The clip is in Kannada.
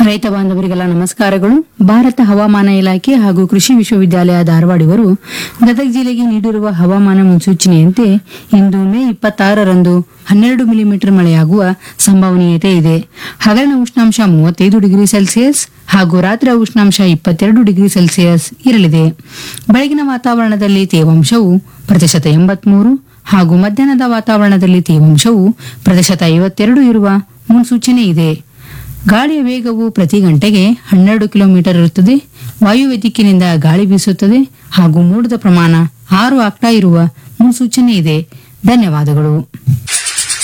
ರೈತ ಬಾಂಧವರಿಗೆಲ್ಲ ನಮಸ್ಕಾರಗಳು ಭಾರತ ಹವಾಮಾನ ಇಲಾಖೆ ಹಾಗೂ ಕೃಷಿ ವಿಶ್ವವಿದ್ಯಾಲಯ ಧಾರವಾಡ ಇವರು ಗದಗ ಜಿಲ್ಲೆಗೆ ನೀಡಿರುವ ಹವಾಮಾನ ಮುನ್ಸೂಚನೆಯಂತೆ ಇಂದು ಮೇ ಇಪ್ಪತ್ತಾರರಂದು ಹನ್ನೆರಡು ಮಿಲಿಮೀಟರ್ ಮಳೆಯಾಗುವ ಸಂಭವನೀಯತೆ ಇದೆ ಹಗಲಿನ ಉಷ್ಣಾಂಶ ಮೂವತ್ತೈದು ಡಿಗ್ರಿ ಸೆಲ್ಸಿಯಸ್ ಹಾಗೂ ರಾತ್ರಿ ಉಷ್ಣಾಂಶ ಇಪ್ಪತ್ತೆರಡು ಡಿಗ್ರಿ ಸೆಲ್ಸಿಯಸ್ ಇರಲಿದೆ ಬೆಳಗಿನ ವಾತಾವರಣದಲ್ಲಿ ತೇವಾಂಶವು ಪ್ರತಿಶತ ಎಂಬತ್ಮೂರು ಹಾಗೂ ಮಧ್ಯಾಹ್ನದ ವಾತಾವರಣದಲ್ಲಿ ತೇವಾಂಶವು ಪ್ರತಿಶತ ಐವತ್ತೆರಡು ಇರುವ ಮುನ್ಸೂಚನೆ ಇದೆ ಗಾಳಿಯ ವೇಗವು ಪ್ರತಿ ಗಂಟೆಗೆ ಹನ್ನೆರಡು ಕಿಲೋಮೀಟರ್ ಇರುತ್ತದೆ ವಾಯುವ್ಯ ದಿಕ್ಕಿನಿಂದ ಗಾಳಿ ಬೀಸುತ್ತದೆ ಹಾಗೂ ಮೋಡದ ಪ್ರಮಾಣ ಆರು ಆಗ್ತಾ ಇರುವ ಮುನ್ಸೂಚನೆ ಇದೆ ಧನ್ಯವಾದಗಳು